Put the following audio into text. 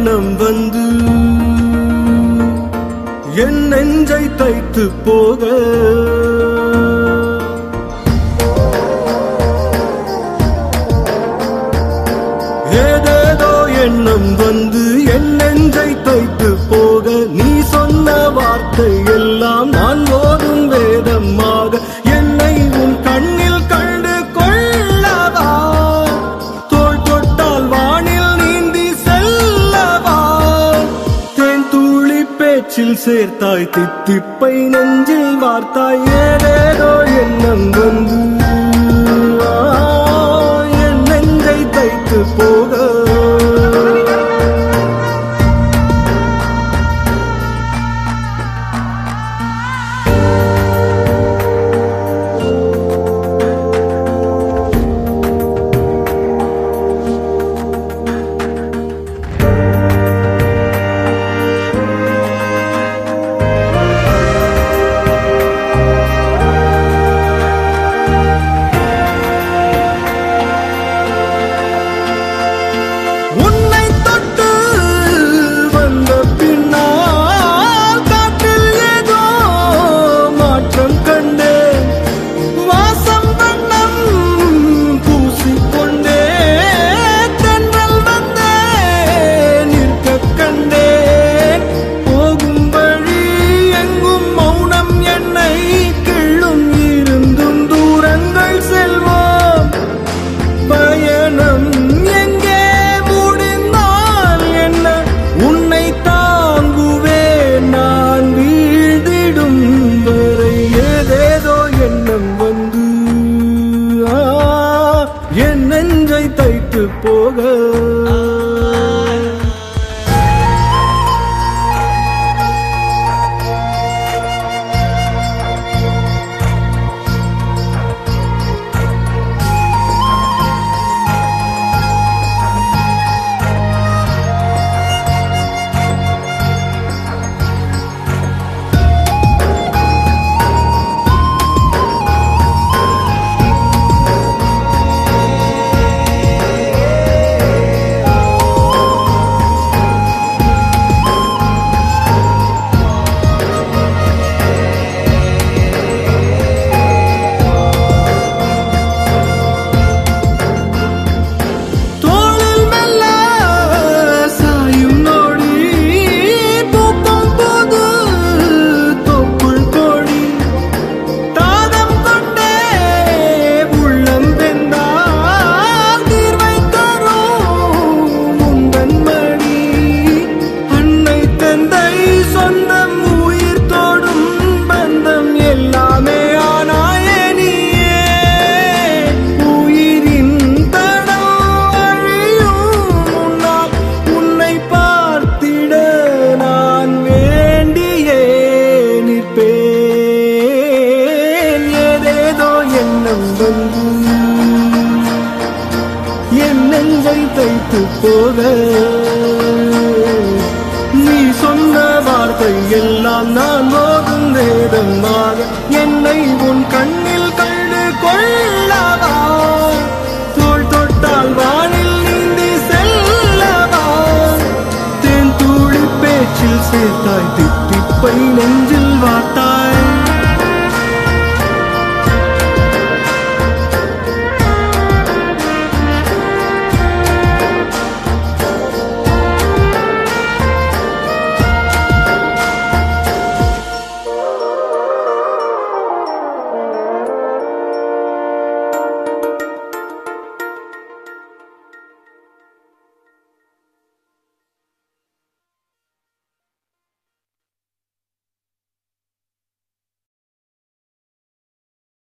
எண்ணம் வந்து என் நெஞ்சை தைத்து போக ஏதேதோ எண்ணம் வந்து என் நெஞ்சை தைத்து போக நீ சொன்ன வார்த்தை எல்லாம் நான் ஓதும் வேதமாக என்னை உன் கண்ணில் கண்டு கொள்ளவா தோள் தொட்டால் வானில் நீந்தி செல்லவா தேன் தூளி பேச்சில் சேர்த்தாய் தித்திப்பை நெஞ்சில் வார்த்தாய் ஏதேதோ எண்ணம் வந்து ஆ, என் நெஞ்சை தைத்து போக உன்னை தொட்டு வந்த பின்னால் காற்றில் ஏதோ மாற்றம் கண்டேன் வாசம் வண்ணம் பூசிக்கொண்டே தென்றல் வந்தே நிற்கக் கண்டேன் போகும் வழி எங்கும் மௌனம் என்னை கிள்ளும் இருந்தும் தூரங்கள் செல்வோம் பயணம் எங்கே முடிந்தால் என்ன உன்னை தாங்குவேன் நான் வீழ்ந்திடும் வரை ஏதேதோ எண்ணம் வந்து ஆ, என் நெஞ்சை தைத்து போக தோளில் மெல்ல சாயும் நொடி பூக்கும் போது தொப்புள் கொடி தாகம் கொண்டே உள்ளம் வெந்தால் தீர்வை தரும் உந்தன் மணி அன்னை தந்தை சொந்தம் உயிர் தோடும் பந்தம் எல்லாமே ஆனாயே நீயே உயிரின் தடம் அழியும் முன்னால் உன்னை பார்த்திட நான் வேண்டியே நிற்பேன் ஏதேதோ எண்ணம் வந்து என் நெஞ்சை தைத்து போக நீ சொன்ன வார்த்தை எல்லாம் நான் ஓதும் வேதமாக என்னை உன் கண்ணில் கண்டு கொள்ளவா தோள் தொட்டால் வானில் நீந்தி செல்லவா தேன் தூளி பேச்சில் சேர்த்தாய் தித்திப்பை நெஞ்சில் வார்த்தை